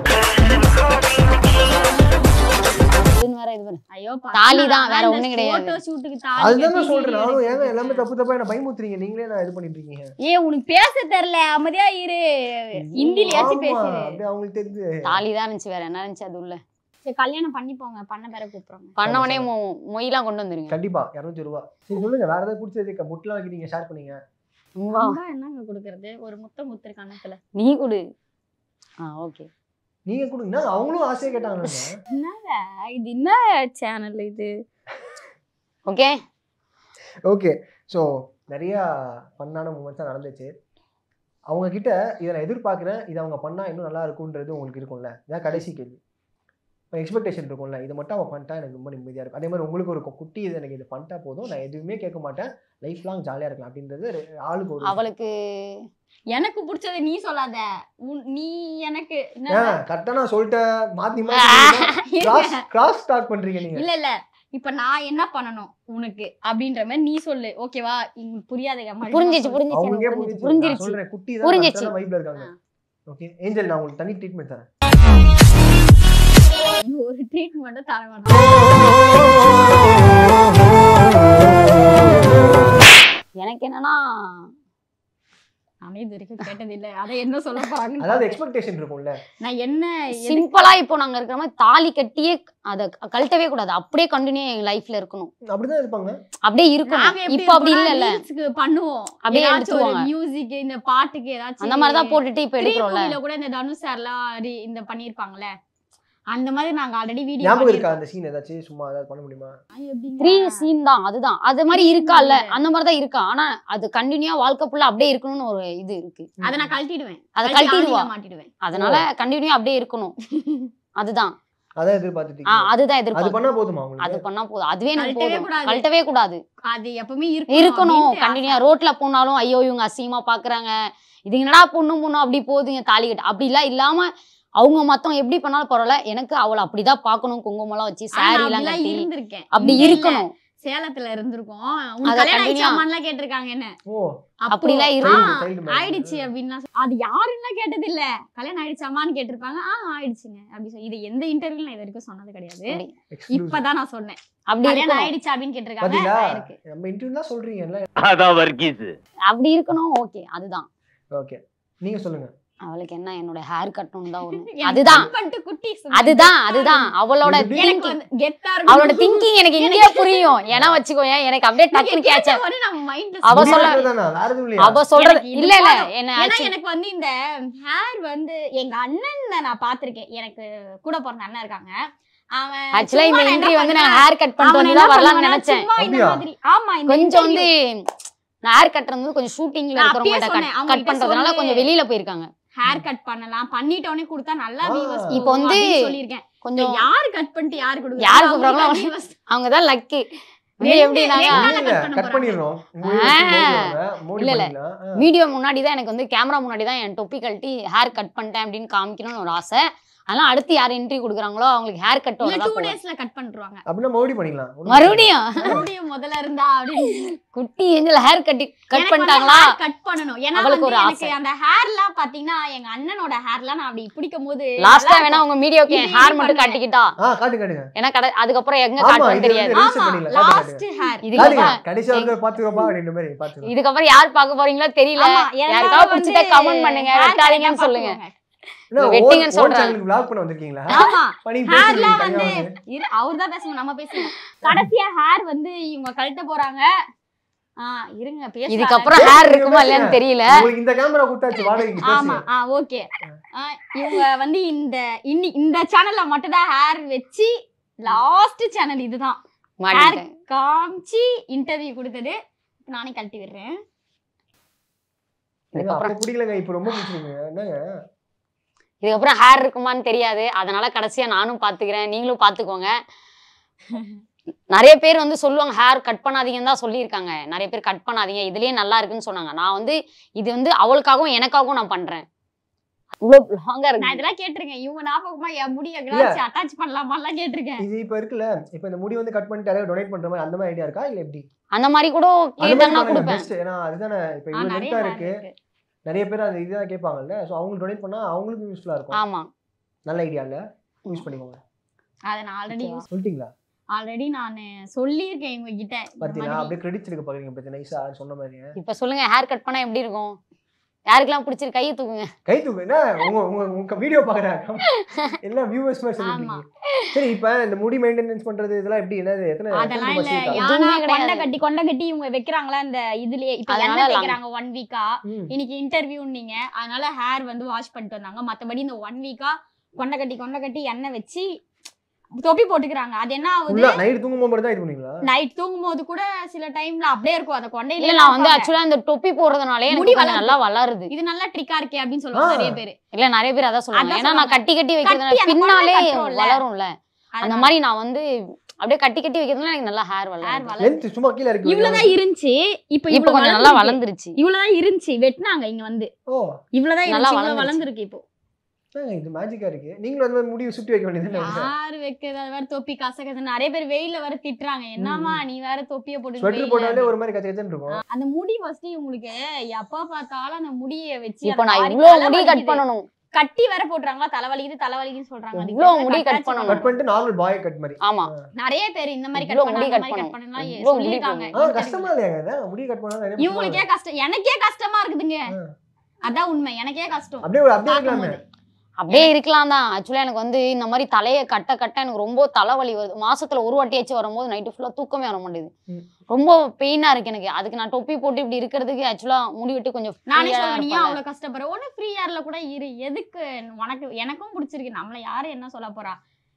இதுன்னு வேற இது பண்ணு. ஐயோ தாலி தான், வேற ஒண்ணும் கிடையாது. போட்டோ ஷூட்டுக்கு தாலி அதுதான் கட்டி நான் சொல்றேன் video நானும் ஏங்க எடுத்து எல்லாமே தப்பு தப்பா என்ன பயமுத்துறீங்க நீங்களே நான் இது பண்ணிட்டு இருக்கீங்க ஏய் உனக்கு பேச தெரியல அமைதியா இரு ஹிந்திலயாச்சும் ஆமா, பேசு அப்படியே அவங்களுக்கு தெரிஞ்சு தாலி தான் இருந்துச்சு வேற என்ன இருந்துச்சு அது உள்ள சரி கல்யாணம் பண்ணி போங்க பண்ண பேர கூப்பிடுறாங்க பண்ண உடனே மொ- மொய்லாம் கொண்டு வந்துருங்க கண்டிப்பா இருநூத்தி ரூபா சரி சொல்லுங்க வேற ஏதாவது பிடிச்சது முட்டெல்லாம் வைக்கிறீங்க ஷேர் பண்ணீங்க வா, அம்மா என்னங்க கொடுக்கறது ஒரு முத்தம் முத்திரு கணக்குல நீ கொடு ஆ ஓகே நீங்க கொடுங்க அவங்களும் ஆசையா கேட்டாங்க என்னங்க இது என்ன சேனல் இது ஓகே ஓகே ஸோ நிறையா ஃபன்னான மூமெண்ட்ஸ் தான் நடந்துச்சு அவங்க கிட்ட இதை நான் எதிர்பார்க்குறேன் இதை அவங்க பண்ணா இன்னும் நல்லா இருக்கும்ன்றது உங்களுக்கு இருக்கும்ல இதான் கடைசி கேள்வி எக்ஸ்பெக்டேஷன் இருக்கும்ல இது மட்டும் அவன் பண்ணிட்டா எனக்கு ரொம்ப நிம்மதியாக இருக்கும் அதே மாதிரி உங்களுக்கு ஒரு குட்டி இது எனக்கு இது பண்ணிட்டா போதும் நான் எதுவுமே கேட்க மாட்டேன் லைஃப் லாங் ஜாலியாக இருக்கலாம் அப்படின்றது ரெ- ஆளுக்கு ஒரு அவளுக்கு எனக்கு பிடிச்சதை நீ சொல்லாத உன்- நீ எனக்கு என்ன ஏன் கரெக்டாக நான் சொல்லிட்டேன் மாற்றி மாற்றி கிராஸ் கிராஸ் ஸ்டார்ட் பண்ணுறீங்க நீங்கள் இல்ல இல்ல இப்ப நான் என்ன பண்ணணும் உனக்கு அப்படின்ற மாதிரி நீ சொல்லு ஓகேவா உங்களுக்கு புரியாத புரிஞ்சிச்சு புரிஞ்சிச்சு அவங்களுக்கே எனக்கு புரிஞ்சிச்சு புரிஞ்சிச்சு நான் புரிஞ்சிருச்சு சொல்றேன் குட்டி புரிஞ்சிச்சு. தான் வைப்ல இருக்காங்க ஓகே ஏஞ்சல் நான் உங்களுக்கு தனி ட்ரீட்மெண்ட் தரேன் ஒரு ட்ரீட்மெண்ட் தர வேணாம் எனக்கு என்னன்னா நானே இது வரைக்கும் கேட்டது இல்ல அதை என்ன சொல்ல போறாங்கன்னு அதாவது பார்த்தேன். எக்ஸ்பெக்டேஷன் இருக்கும்ல நான் என்ன எதுக்கு- சிம்பிளா இப்போ நாங்க இருக்கிற மாதிரி தாலி கட்டியே அதை கழட்டவே கூடாது அப்படியே கண்டினியூ எங்க லைஃப்ல இருக்கணும் அப்படிதான் இருப்பாங்க அப்படியே இருக்கணும் நாங்க எப்படி இப்போ அப்படி இருக்கோம்னா, இல்ல reelsக்கு பண்ணுவோம் அப்படியே ஏதாச்சும் ஒரு எடுத்துருவாங்க. மியூசிக் இந்த பாட்டுக்கு ஏதாச்சும் அந்த மாதிரி தான் போட்டுட்டு இப்போ Three எடுக்கிறோம்ல movie ல கூட இந்த தனுஷ் சார்லாம் re- இந்த பண்ணிருப்பாங்கல்ல அந்த மாதிரி நாங்க ஆல்ரெடி வீடியோ ஞாபகம் இருக்கா அந்த சீன் ஏதாச்சும் சும்மா ஏதாவது பண்ண முடியுமா த்ரீ சீன் தான் அதுதான் அது மாதிரி இருக்கால்ல அந்த மாதிரி தான் இருக்கா ஆனா அது கண்டினியூவா வாழ்க்கை ஃபுல்லா அப்படியே இருக்கணும்னு ஒரு இது இருக்கு அதை நான் கழட்டிடுவேன் அதை கழட்டி கழட்டிடுவா ஆணியில மாட்டிடுவேன் அதனால கண்டினியூ அப்படியே இருக்கணும் அதுதான் அதான் ஆ எதிர்பார்த்துட்டு இருக்கீங்க. அதுதான் அது எதிர்பார்க்கும் பண்ணா போதுமா அது உங்களுக்கு பண்ணா போதும் அதுவே எனக்கு கழட்டவே போதும் கூடாது. கழட்டவே கூடாது அது எப்பவுமே இருக்கணும் அப்படின்ட்டு கண்டினியூ ரோட்ல போனாலும் ஐயோ இவங்க அசிங்கமா பாக்குறாங்க இது என்னடா பொண்ணு பொண்ணு அப்படி போகுதுங்க தாலி கட்டு அப்படிலாம் இல்லாம அவங்க மத்தவங்க எப்படி பண்ணாலும் பரவாயில்ல எனக்கு அவளை அப்படிதான் பார்க்கணும் குங்குமம்லாம் வச்சு ஆனா சாரி நான் எல்லாம் அப்படிலாம் கட்டி இருந்திருக்கேன் அப்படி இங்க இல்ல, இருக்கணும் சேலத்துல இருந்திருக்கோம் உங்க அத கல்யாணம் continue- ஆயிடுச்சாமான்லாம் கேட்டிருக்காங்க என்ன ஓ அப்போ, அப்படிலாம் ஆ, இருக்கு. child marriage. ஆயிடுச்சு அப்படின்னா சொ- அது யாருன்னா கேட்டது இல்ல கல்யாணம் ஆயிடுச்சாமான்னு கேட்டிருப்பாங்க ஆ ஆயிடுச்சுங்க அப்படி சொல்லி இது எந்த இன்டர்வியூல நான் இது வரைக்கும் சொன்னது கிடையாது அப்படி. Exclusive. இப்பதான் நான் சொன்னேன் அப்படி கல்யாணம் இருக்கணும் ஆயிடுச்சு அப்படின்னு கேட்டிருக்காங்க பாத்தீங்களா ஆயிருக்கு நம்ம இன்டர்வியூ தான் சொல்றீங்கல்ல அதான் வர்க்கீஸ் அப்படி இருக்கணும் ஓகே அதுதான் ஓகே நீங்க சொல்லுங்க அவளுக்கு என்ன என்னோட ஹேர் கட்டணும் தான் ஒண்ணு எனக்கு அதுதான் cut பண்ணிட்டு குட்டி சும்மா அதுதான் கெத்தா அதுதான் இருக்கணும். அவளோட எப்படி? எனக்கு thinking வந்து கெத்தா அவளோட இருக்கணும். திங்கிங் எனக்கு இங்கேயே புரியும் ஏன்னா வச்சுக்கோயேன் எனக்கு அப்படியே நீங்க டக்குன்னு கேட்ட கேட்ச உடனே நம்ம mindல அவ முடி சொல்ல- வெட்டுறதுதானா? வேற எதுவும் இல்லையா அவ சொல்றது எனக்கு இது இல்ல இல்ல போதும். என்ன ஏன்னா actually- எனக்கு வந்து இந்த ஹேர் வந்து எங்க அண்ணன் நான் பாத்திருக்கேன் எனக்கு கூட பிறந்த அண்ணன் இருக்காங்க அவன் ஆக்சுவலா இந்த சும்மா நான் இன்ட்ரி என்ன வந்து நான் பண்ணுவேன்? ஹேர் கட் பண்ணிட்டு அவன் வந்து என்ன தான் வரலாம்னு பண்ணுவானா, நினைச்சேன் சும்மா இந்த அப்படியா? மாதிரி ஆமா இந்த கொஞ்சம் interview. வந்து நான் ஹேர் கட்டுறது வந்து கொஞ்சம் ஷூட்டிங்ல நான் அப்பயே இருக்கிறவங்கள்ட்ட சொன்னேன், கட் அவங்க கட் கிட்ட பண்றதுனால சொல்லு. கொஞ்சம் வெளியில போயிருக்காங்க ஹேர் கட் பண்ணலாம் பண்ணிட்ட உடனே கொடுத்தா நல்லா ஆ. வியூவர்ஸ் இப்போ வந்து சொல்லியிருக்கேன் கொஞ்சம் யாரு கட் பண்ணிட்டு யாரு கொடுக்குறாங்க யாரு அவங்களுக்கு கூப்பிடுறாங்களோ தான் viewers. அவங்க தான் லக்கி ரெண்டு- எப்படினாங்க ரெண்டு- இல்ல, இல்ல, cut பண்ண cut போறாங்க. பண்ணிடுறோம். உங்க ஆ. வீட்டுக்கு போடுவாங்க, மோடி இல்ல, இல்ல. பண்ணிக்கலாம். ஆ. வீடியோ முன்னாடி தான் எனக்கு வந்து கேமரா முன்னாடி தான் என் தொப்பி கழட்டி ஹேர் கட் பண்ணிட்டேன் அப்படின்னு காமிக்கணும்னு ஒரு ஆசை அதனால அடுத்து யார் என்ட்ரி கொடுக்குறாங்களோ அவங்களுக்கு ஹேர் கட் இல்ல டூ போவேன் டேஸ்ல கட் பண்ணிருவாங்க அப்படின்னா மறுபடி பண்ணிக்கலாம் ஒண்ணும் மறுபடியும் மறுபடியும் முதல்ல இருந்தா அப்படின்னு குட்டி ஏஞ்சல் ஹேர் கட்டி கட் எனக்கு வந்து பண்ணிட்டாங்களா hair cut பண்ணணும் ஏன்னா அவளுக்கு வந்து ஒரு எனக்கு ஆசை. அந்த ஹேர்லாம் பாத்தீங்கன்னா எங்க அண்ணனோட ஹேர்லாம் நான் அப்படி பிடிக்கும் போது லாஸ்டா நல்லா வேணா உங்க வீடியோக்கு இது ஹேர் இது மட்டும் பண்ணுங்க. காட்டிக்கிட்டா ஆ, காட்டு, காட்டுங்க. ஏன்னா கடை அதுக்கப்புறம் எங்க ஆமா, காட்டுன்னு இது தெரியாது வந்து இருக்கும். register ஆமா பண்ணிடலாம். காட்டு, லாஸ்ட் காட்டுங்க. ஹேர் காட்டுங்க. இதுக்கப்புறம் கடைசி வரைக்கும் பாத்துக்கோப்பா, அப்படின்ற மாதிரி பாத்துக்கலாம். இதுக்கப்புறம் யார் பார்க்க போறீங்களோ தெரியல ஆமா யாருக்காவது பிடிச்சிட்டா comment பண்ணுங்க, வெட்டாதீங்கன்னு சொல்லுங்க. என்ன, இந்த own- வெட்டிங்கன்னு own சொல்றாங்க. channel க்கு vlog பண்ண வந்திருக்கீங்களா? ஆமா பண்ணி ஹேர்லாம் பேசுறீங்க, வந்து தனியா வந்து. இரு அவர் தான் பேசணும் நம்ம பேசணும் கடைசியா ஹேர் வந்து இவங்க கழட்ட போறாங்க ஆ இருங்க பேச இதுக்கப்புறம் ஹேர் இருக்குமா இல்லையான்னு தெரியல உங்களுக்கு இந்த கேமரா கொடுத்தாச்சு வாடகைக்கு ஆமா பேசுங்க. ஆ ஓகே இவங்க வந்து இந்த இன்னி இந்த சேனல்ல மட்டும் தான் ஹேர் வச்சு லாஸ்ட் சேனல் இதுதான் மாட்டிக்கிட்டேன் காமிச்சு இன்டர்வியூ கொடுத்தது நானே கழட்டி விடுறேன் ஏங்க, அப்ப பிடிக்கலங்க, இப்ப ரொம்ப பிடிச்சிருக்குங்க. என்னங்க? இதுக்கப்புறம் ஹேர் இருக்குமான்னு தெரியாது அதனால கடைசியா நானும் பாத்துக்கிறேன் நீங்களும் பாத்துக்கோங்க நிறைய பேர் வந்து சொல்லுவாங்க ஹேர் கட் பண்ணாதீங்கன்னு தான் சொல்லியிருக்காங்க நிறைய பேர் கட் பண்ணாதீங்க இதுலயே நல்லா இருக்குன்னு சொன்னாங்க நான் வந்து இது வந்து அவளுக்காகவும் எனக்காகவும் நான் பண்றேன் இவ்வளவு லாங்கா நான் இருக்கு இதெல்லாம் கேட்டிருக்கேன் இவங்க ஞாபகமா என் முடி இல்ல. எங்கேயாச்சும் அட்டாச் பண்ணலாமாலாம் கேட்டிருக்கேன் இது இப்ப இருக்குல்ல, இப்ப இந்த முடி வந்து cut பண்ணிட்டு யாராவது donate பண்ற மாதிரி அந்த மாதிரி idea இருக்கா? இல்ல எப்படி? அந்த மாதிரி கூட அந்த மாதிரி கேட்டாங்கன்னா பண்ணுங்க, கொடுப்பேன் best. ஏன்னா, அதுதானே இப்ப ஆ, இவ்வளவு நிறைய length ஆ hair இருக்கு. இருக்கு நிறைய பேர் அந்த இதுதான் கேட்பாங்கல்ல சோ அவங்களுக்கு டொனேட் பண்ணா அவங்களுக்கும் யூஸ்ஃபுல்லா இருக்கும் ஆமா நல்ல ஐடியா இல்ல யூஸ் பண்ணிக்கோங்க அதை நான் ஆல்ரெடி யூஸ் சொல்லிட்டீங்களா ஆல்ரெடி நான் சொல்லியிருக்கேன் இவங்க கிட்ட இந்த பாத்தீங்களா மாதிரி. அப்படியே கிரெடிட்ஸ் எடுக்க பாக்குறீங்க பத்தி நைஸா சொன்ன மாதிரி இப்ப சொல்லுங்க ஹேர் கட் பண்ணா எப்படி இருக்கும் யாருக்கெல்லாம் பிடிச்சிருக்கு கையை தூக்குங்க கை தூக்கு என்ன உங்க உங்க உங்க வீடியோ பாக்குறாங்க எல்லாம் வியூவர்ஸ் மாதிரி சொல்லிட்டு ஆமா. இருக்கீங்க. சரி இப்ப இந்த முடி மெயின்டெனன்ஸ் பண்றது இதெல்லாம் எப்படி என்னது எத்தனை எத்தனை அதெல்லாம் இல்ல பஸ் இருக்கா? யா- யானா எதுவுமே கொண்டை கிடையாது. கட்டி கொண்டை கட்டி இவங்க வைக்கிறாங்களா இந்த இதுலயே இப்ப அதனால எண்ணெய் long- தேய்க்கிறாங்க ஒன் வீக்கா ம். இன்னைக்கு இன்டர்வியூன்னீங்க அதனால ஹேர் வந்து வாஷ் பண்ணிட்டு வந்தாங்க மத்தபடி இந்த ஒன் வீக்கா கொண்டை கட்டி கொண்டை கட்டி எண்ணெய் வச்சு தொப்பி போட்டுக்கிறாங்க அது என்ன ஆகுது ஃபுல்லா நைட் தூங்கும் போது தான் இது பண்ணுவீங்களா நைட் தூங்கும் போது கூட சில டைம்ல அப்படியே இருக்கும் அந்த இல்ல கொண்டையில நான் வந்து ஆக்சுவலா அந்த தொப்பி போடுறதுனாலே முடி எனக்கு கொஞ்சம் வளருது. நல்லா வளருது இது நல்லா ட்ரிக்கா இருக்கே அப்படின்னு சொல்லுவாங்க ஆ. நிறைய பேரு இல்ல நிறைய பேர் அதான் சொல்லுவாங்க அதான் ஏன்னா நான் சொல்லுவாங்க. கட்டி கட்டி கட்டி வைக்கிறதுனால அந்த பின்னாலே கொண்டை கட்டுறோம்ல. வளரும்ல அந்த அதனால மாதிரி நான் வந்து அப்படியே கட்டி கட்டி வைக்கிறதுனால எனக்கு நல்லா ஹேர் hair வளரும் வளருது. லென்த் சும்மா கீழ இருக்கு இவ்வளவுதான் இருந்துச்சு இப்ப இப்ப இவ்வளவு கொஞ்சம் நல்லா வளர்ந்துருக்கு. வளர்ந்துருச்சு இவ்வளவுதான் இருந்துச்சு வெட்டினாங்க இங்க வந்து ஓ இவ்வளவுதான் நல்லா இருந்துச்சு இவ்வளவு வளர்ந்துருச்சு. வளர்ந்துருக்கு இப்போ என்னங்க இது மேஜிக்கா இருக்கு நீங்களும் அந்த மாதிரி முடி சுத்தி வைக்க வேண்டியது யாரு வைக்கிறது அது வேற தொப்பி கசகச நிறைய பேர் வெயில்ல வேற திட்டுறாங்க என்னமா நீ வேற தொப்பிய போட்டு ஸ்வெட்டர் வெயில்ல போட்டாலே ஒரு மாதிரி கச்ச கச்சன்னு இருக்கும் அந்த முடி ஃபர்ஸ்ட் உங்களுக்கு எப்ப பார்த்தாலும் அந்த முடிய வச்சு இப்ப அந்த நான் வாரி இவ்ளோ தலை முடி கட் வலிக்குது. பண்ணணும் கட்டி வேற போட்டுறாங்களா தலைவலிக்குது தலைவலிக்குன்னு சொல்றாங்க அதுக்கு இவ்ளோ பேர் முடி cut attach பண்ணணும். கட் பண்ணிட்டு நார்மல் பாய் கட் மாதிரி ஆமா நிறைய பேர் இந்த மாதிரி கட் இவ்ளோ பண்ணா முடி அந்த cut மாதிரி கட் பண்ணணும். பண்ணலாம் இவ்ளோ முடி சொல்லிருக்காங்க ஆ கஷ்டமா இல்லையாங்க இது? முடி கட் பண்ணா நிறைய பேர் இவங்களுக்கே கஷ்டம் எனக்கே கஷ்டமா இருக்குதுங்க ஆ. அதான் உண்மை எனக்கே கஷ்டம் அப்படியே ஒரு அப்படியே இருக்கலாமே பார்க்கும்போது. அப்படியே இருக்கலாம் தான் ஆக்சுவலா எனக்கு வந்து இந்த மாதிரி தலையை கட்ட கட்ட எனக்கு ரொம்ப தலைவலி வருது மாசத்துல ஒரு வாட்டியாச்சும் வரும்போது நைட்டு ஃபுல்லா தூக்கமே வர மாட்டேங்குது ம். ரொம்ப பெயினா இருக்கு எனக்கு அதுக்கு நான் தொப்பி போட்டு இப்படி இருக்கிறதுக்கு ஆக்சுவலா முடி விட்டு கொஞ்சம் நானே free ஆ சொல்லுவேன் நீ ஏன் இருப்பேன்ல. அவ்வளவு கஷ்டப்படுற ஒண்ணு ஃப்ரீ ஏர்ல கூட இரு எதுக்கு உனக்கு எனக்கும் பிடிச்சிருக்கு நம்மள யாரு என்ன சொல்ல போறா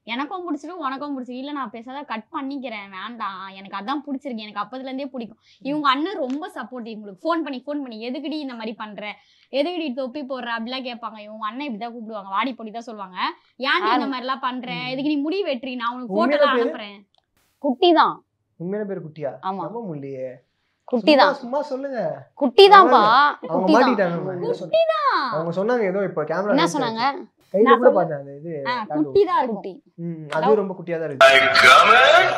எனக்கும் பிடிச்சிருக்கு உனக்கும் பிடிச்சிருக்கு இல்ல நான் பேசாத கட் பண்ணிக்கிறேன் வேண்டாம் எனக்கு அதான் பிடிச்சிருக்கு எனக்கு அப்பதுல இருந்தே பிடிக்கும் இவங்க அண்ணன் ரொம்ப சப்போர்ட் இவங்களுக்கு ஃபோன் பண்ணி ஃபோன் பண்ணி எதுக்குடி இந்த மாதிரி பண்ற எதுக்குடி தொப்பி போடுற அப்படிலாம் கேட்பாங்க இவங்க அண்ணன் இப்படிதான் கூப்பிடுவாங்க வாடி பொடி தான் சொல்லுவாங்க ஏன்டி இந்த மாதிரி எல்லாம் பண்ற எதுக்கு நீ முடி வெட்டுறி நான் உனக்கு போட்டோ உண்மையிலே பேரு? அனுப்புறேன் குட்டி தான் உண்மையான பேர் குட்டியா ஆமா நம்ப முடியலையே குட்டி தான் சும்மா- சும்மா சொல்லுங்க குட்டி தான்ப்பா அவங்க குட்டி தான் மாட்டிட்டாங்க ஏதோ சொன்னாங்க. அவங்க சொன்னாங்க ஏதோ இப்ப கேமரா என்ன சொன்னாங்க கையில நான் கூட சொல்ல- பார்த்தேன் அந்த இது ஆ, tattoo. குட்டி தான் இருக்கும் குட்டி ம், அது ரொம்ப குட்டியா தான் இருக்கு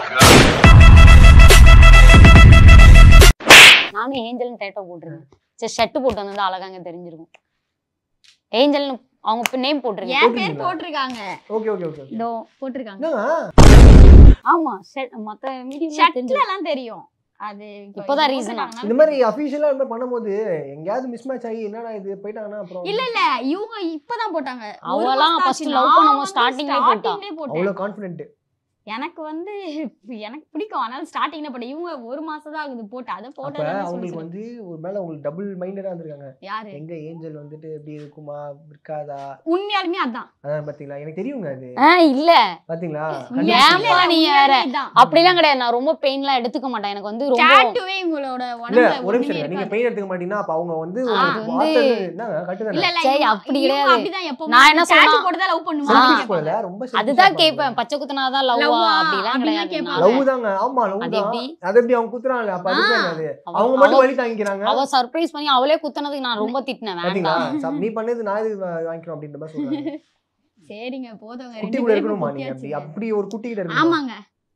நானும் ஏஞ்சல்னு டேட்டோ போட்டிருக்கேன் சரி ஷர்ட் போட்டு வந்தது அழகாங்க தெரிஞ்சிருக்கும் ஏஞ்சல்னு அவங்க நேம் போட்டிருக்கேன் என் பேர் போட்டிருக்காங்க ஓகே ஓகே ஓகே இதோ போட்டிருக்காங்க என்னங்க ஆமா ஷர்ட் மத்த மீடியா ஷர்ட்ல தெரிஞ்சு எல்லாம் தெரியும் அது இப்ப இப்போதான் இது reason ஆ? போட்டிருக்காங்க. இந்த மாதிரி அபிஷியலா இந்த மாதிரி பண்ணும்போது எங்கேயாவது மிஸ் மேட்ச் ஆகி என்னடா இது போயிட்டாங்கன்னா அப்புறம் இல்ல இல்ல இவங்க இப்பதான் போட்டாங்க ஒரு அவளாம் மாசம் first ஆச்சு. love நான் பண்ணும்போது வந்து starting-லயே போட்டா. starting-லயே போட்டேன் அவ்வளவு கான்பிடென்ட் எனக்கு வந்து எனக்கு பிடிக்கும் அதனால ஸ்டார்டிங்ல போட்டேன் இவங்க ஒரு மாசம் தான் ஆகுது போட்டு அதை அப்ப போட்டது அவங்களுக்கு வந்து ஒரு மேல அவங்களுக்கு டபுள் மைண்டடா இருந்திருக்காங்க யாரு எங்க ஏஞ்சல் வந்துட்டு எப்படி இருக்குமா இருக்காதா உண்மையாலுமே அதான் அதான் பாத்தீங்களா எனக்கு தெரியுங்க அது ஆ இல்ல பாத்தீங்களா ஏன்பா நீ வேற? இதான் அப்படிலாம் கிடையாது நான் ரொம்ப பெயின்லாம் எடுத்துக்க மாட்டேன் எனக்கு வந்து ரொம்ப டாட்டூவே இவங்களோட இல்ல உடம்புல ஒரு ஒண்ணுமே நிமிஷம் இருங்க. நீங்க இருக்காது. பெயின் எடுத்துக்க மாட்டீங்கன்னா அப்ப அவங்க வந்து ஒரு அது வந்து- வார்த்தை என்னங்க இல்ல கட்டுதானே இல்ல சரி, இவங்க- அப்படி இவங்க கிடையாது. அப்படிதான் எப்பவுமே நான் என்ன tattoo சொன்னா- போட்டுதான் love பண்ணுமா ஆ. அப்படின்னு போல கேட்பாங்க. ரொம்ப அதுதான் கேட்பேன் பச்சை குத்துனாதான் லவ்வா Love-ஆ? அப்படிலாம் அப்படிலாம் கிடையாது கேட்பாங்க. லவ் தாங்க ஆமா லவ் அது தான் எப்படி? அது எப்படி அவங்க குத்துறாங்க அப்ப அதுக்கு ஆ. என்னது அவ- அவங்க மட்டும் அவ- வழி தாங்கிக்கிறாங்க அவ சர்ப்ரைஸ் பண்ணி அவளே குத்துனதுக்கு நான் ரொம்ப திட்டினேன் பாத்தீங்களா வேண்டாம் சப்- நீ பண்ணது நான் இது வா- வாங்கிக்கிறோம் அப்படின்ற மாதிரி சொல்றாங்க சரிங்க போதுங்க குட்டி ரெண்டு கூட பேரும் இருக்கணுமா நீங்க அப்படி குத்தியாச்சுங்க. அப்படி ஒரு குட்டி கிட்ட இருக்கணும் ஆமாங்க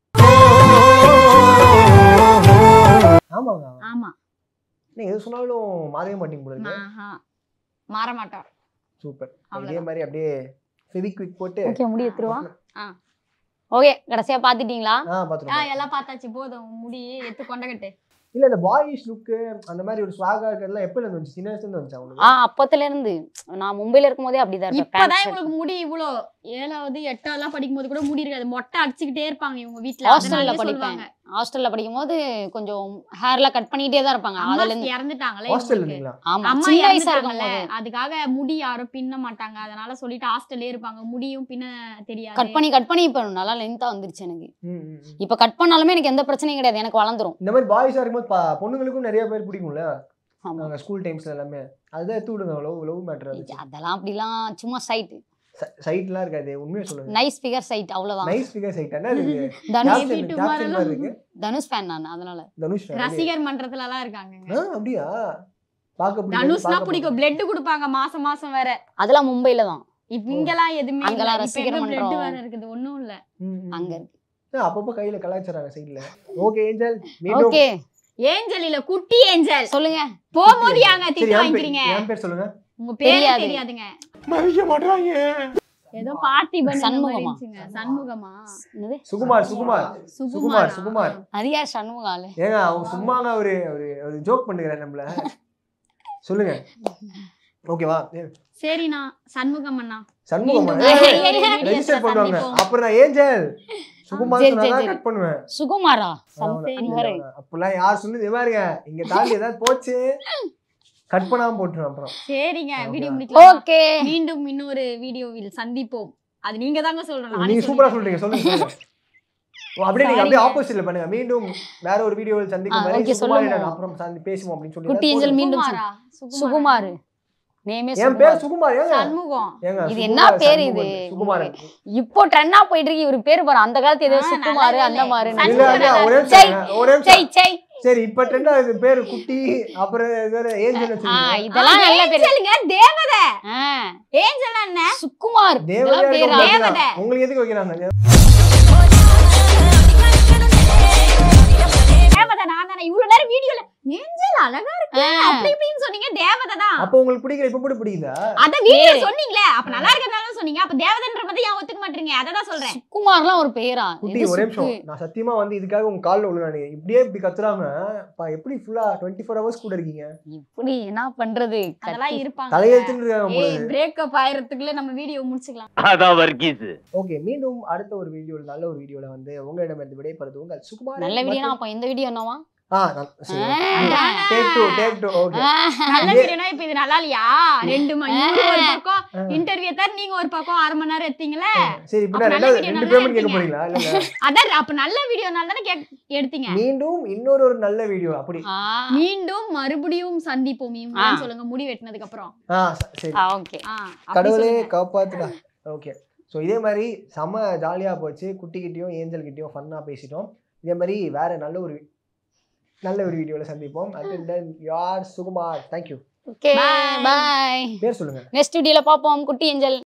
ஆமாங்க ஆமா நீங்க எது சொன்னாலும் மாறவே மாட்டீங்க போல இருக்கு ஆஹா. மாற மாட்டோம் சூப்பர் இதே அவ்வளவுதான். மாதிரி அப்படியே ஃபெவிக்விக் போட்டு ஓகே முடி எடுத்துருவா ஆ. ஓகே கடைசியா பாத்துட்டீங்களா ஆ ஆ பாத்துருவோம் எல்லாம் பார்த்தாச்சு போதும் முடி எத்து கொண்டகட்டு இல்ல இந்த பாய்ஸ் லுக்கு அந்த மாதிரி ஒரு ஸ்வாகா இருக்கிறதுலாம் எப்பல இருந்து வந்துச்சு சின்ன வயசுல இருந்து வந்துச்சு ஆ அவங்களுக்கு அப்பத்துல இருந்து நான் மும்பைல இருக்கும் போதே அப்படிதான் இருப்பேன் இப்பதான் pant shirt. இவங்களுக்கு முடி இவ்வளோ ஏழாவது எட்டாவதுலாம் படிக்கும் போது கூட முடி இருக்காது மொட்டை அடிச்சுக்கிட்டே இருப்பாங்க இவங்க வீட்டுல ஹாஸ்டல்ல அதனாலயே படிப்பேன் சொல்லுவாங்க ஹாஸ்டல்ல படிக்கும் போது கொஞ்சம் ஹேர்லாம் கட் பண்ணிட்டே தான் இருப்பாங்க அம்மா அதுல இருந்து இறந்துட்டாங்களே ஹாஸ்டல் இவங்களுக்கு. இருந்தீங்களா ஆமா அம்மா சின்ன வயசா இருக்கும் இறந்துட்டாங்கல்ல போது அதுக்காக முடி யாரும் பின்ன மாட்டாங்க அதனால சொல்லிட்டு ஹாஸ்டல்லே இருப்பாங்க முடியும் பின்ன தெரியாது கட் பண்ணி கட் பண்ணி இப்ப நல்லா லென்த்தா வந்துருச்சு எனக்கு ம், ம், ம். இப்ப கட் பண்ணாலுமே எனக்கு எந்த பிரச்சனையும் கிடையாது எனக்கு வளர்ந்துரும் இந்த மாதிரி பாய்ஸா இருக்கும்போது பா- பொண்ணுங்களுக்கும் நிறைய பேர் பிடிக்கும்ல ஆமா நாங்க ஸ்கூல் டைம்ஸ்ல எல்லாமே அதுதான் எடுத்து விடுங்க லவ் லவ் மேட்டர் அது அதெல்லாம் அப்படிலாம் சும்மா சைட் சைட்லாம் இருக்காது உண்மையை சொல்லுங்க நைஸ் ஃபிகர் சைட் அவ்வளவுதான் நைஸ் ஃபிகர் சைட் என்ன இருக்கு Dhanush Maybe Caption- tomorrow caption மாதிரி இருக்கு தனுஷ் ஃபேன் நான் அதனால தனுஷ் fan. ரசிகர் மன்றத்துல எல்லாம் இருக்காங்க ஆ, அப்படியா பார்க்க பிடிக்காது, தனுஷ்னா பார்க்க பிடிக்கும் பிளட் கொடுப்பாங்க மாசம் மாசம் வேற அதெல்லாம் மும்பைல தான் இப்ப இங்கெல்லாம் எதுவுமே இல்ல. அங்கெல்லாம் இப்ப ரசிகர் எங்க பிளட் மன்றம். வேற இருக்குது ஒண்ணும் இல்ல ம், ம். அங்க இருக்கு ஆ, அப்பப்போ கையில கலாச்சாராங்க சைடுல ஓகே ஏஞ்சல் மீண்டும் ஓகே ஏஞ்சல் இல்ல குட்டி ஏஞ்சல் சொல்லுங்க போகும்போது ஏங்க சரி, திட்டு என் பேர் வாங்கிக்கிறீங்க என் பேர் சொல்லுங்க உங்க பேரே தெரியாது. தெரியாதுங்க மதிக்க மாட்டாங்க ஏதோ பார்ட்டி பண்ண சண்முகமா? சண்முகமா என்னது சுகுமார் சுகுமார் சுகுமார் சுகுமார் அது யார் சண்முகாலு ஏங்க அவங்க சும்மாங்க ஒரு ஒரு ஒரு ஜோக் பண்ணுகிறேன் நம்மள சொல்லுங்க ஓகேவா சரிண்ணா சண்முகம் அண்ணா சண்முகம் மீண்டும் வேற ஒரு videos ரெஜிஸ்டர் ல பண்ணுவாங்க சந்திப்போம். அப்புறம் நான் ஏஞ்சல் சுகுமார் சரி, சொன்னா சரி, கட் பண்ணுவேன் சுகுமாரா அவன- சரி. அவன- அப்பெல்லாம் யார் சொன்னது பாருங்க இங்க தாண்டி ஏதாவது போச்சு கட் பண்ணாம போட்டுரும் அப்புறம் சரிங்க Okay. வீடியோ முடிக்கலாம் ஓகே மீண்டும் இன்னொரு வீடியோவில் சந்திப்போம் அது நீங்க தாங்க சொல்லணும் நானே நீங்க சூப்பரா சொல்லிட்டேன். சொல்றீங்க சொல்லுங்க சொல்லுங்க. ஓ, அப்படியே நீங்க அப்படியே Sorry. ஆப்போசிட்ல பண்ணுங்க மீண்டும் வேற ஒரு வீடியோவில் சந்திக்கும் ஆ, வரை okay, சுகுமாரிடம் சொல்லுங்க. அப்புறம் சந்தி பேசுவோம் அப்படின்னு சொல்லி குட்டி ஏதாவது ஏஞ்சல் போடுங்க. மீண்டும் சுகுமாரா? சுகுமாரா? சுகுமார் நேமே என் பேர் சுகுமார் சுகுமார் ஏங்க சண்முகம் ஏங்க இது சுகுமார், என்ன பேர் இது? சண்முகம், சுகுமாரன் இப்போ ட்ரெண்டா போயிட்டு இருக்கு இவரு பேரு பாரு அந்த காலத்து ஏதோ ஆ, சுக்குமாரு நல்ல அந்த வேலை. மாதிரி இல்ல சண்முகம் இல்ல ஒரே நிமிஷம் சை. இருங்க, ஒரே நிமிஷம். சை சை சரி இப்ப ட்ரெண்டா இது பேரு குட்டி அப்புறம் இது வேற ஏஞ்சல் ஆ வச்சிருக்கீங்க இதெல்லாம் நல்ல பேரு ஏஞ்சலுங்க தேவதை ஆ, ஏஞ்சல் என்ன சுக்குமார் தேவதையா இதெல்லாம் பேரா இருக்க தேவதை. உங்களுக்கு எதுக்கு வைக்கிறாங்க தேவதை நான் தானே இவ்வளவு நேரம் வீடியோல ஏஞ்சல் அழகா இருக்கு ஆ. அப்படி இப்படின்னு சொன்னீங்க தேவதை தான் அப்ப உங்களுக்கு பிடிக்கல இப்ப கூட பிடிக்குதா அத வீடியோ பேரு. சொன்னீங்களே அப்ப நல்லா இருக்கிறதால சொன்னீங்க அப்ப தேவதன்ற பத்தி ஏன் ஒத்துக்க மாட்டீங்க அததான் சொல்றேன் சுக்குமார்லாம் ஒரு பேரா குட்டி எது ஒரே சுக்கு? நிமிஷம் நான் சத்தியமா வந்து இதுக்காக உங்க கால்ல விழுறானு இப்படியே இப்படி கத்துறாங்க பா எப்படி ஃபுல்லா டுவெண்ட்டி ஃபோர் ஹவர்ஸ் கூட இருக்கீங்க இப்படி என்ன பண்றது அதெல்லாம் கத்தி- இருப்பாங்க தலையெழுத்துன்னு இருக்காங்க ஏய் பிரேக்கப் ஆயிரத்துக்குள்ள நம்ம வீடியோ முடிச்சுக்கலாம் அதான் வர்க்கீஸ் ஓகே மீண்டும் அடுத்த ஒரு வீடியோல நல்ல ஒரு வீடியோல வந்து உங்களிடம் இருந்து விடைபெறுது உங்கள் சுகுமார் நல்ல வீடியோனா அப்ப இந்த வீடியோ என்னவா ஆ நல்- சரி ஆ. Take two take two okay நல்ல இதே- வீடியோனா இப்ப இது நல்லா இல்லையா ரெண்டு மணி இவங்க ஒரு பக்கம் இன்டர்வியூ தான் நீங்க ஒரு பக்கம் அரை மணி நேரம் எடுத்தீங்களே சரி இப்போ அப்ப நல்ல ரெண்டாவது video ரெண்டு நல்லா பேமெண்ட் கேட்க எடுத்தீங்க. போறீங்களா இல்ல இல்ல. அதான் அப்ப நல்ல வீடியோனால தானே கேக் எடுத்தீங்க மீண்டும் இன்னொரு ஒரு நல்ல வீடியோ அப்படி ஆ மீண்டும் மறுபடியும் சந்திப்போம் இவங்க ஆ. சொல்லுங்க முடி வெட்டினதுக்கு அப்புறம் ஆ ச- சரி ஓகே ஆ, அப்படி கடவுளே சொல்லுங்க. காப்பாத்துடா ஓகே ஸோ இதே மாதிரி செம ஜாலியாக போச்சு குட்டிக்கிட்டேயும் ஏஞ்சல் கிட்டேயும் ஃபன்னாக பேசிட்டோம் இதே மாதிரி வேற நல்ல ஒரு நல்ல ஒரு வீடியோவில் சந்திப்போம் அண்ட் தென் யார் Sukumar thank you okay Bye. Bye பேர் சொல்லுங்க நெக்ஸ்ட் வீடியோல பாப்போம் குட்டி ஏஞ்சல்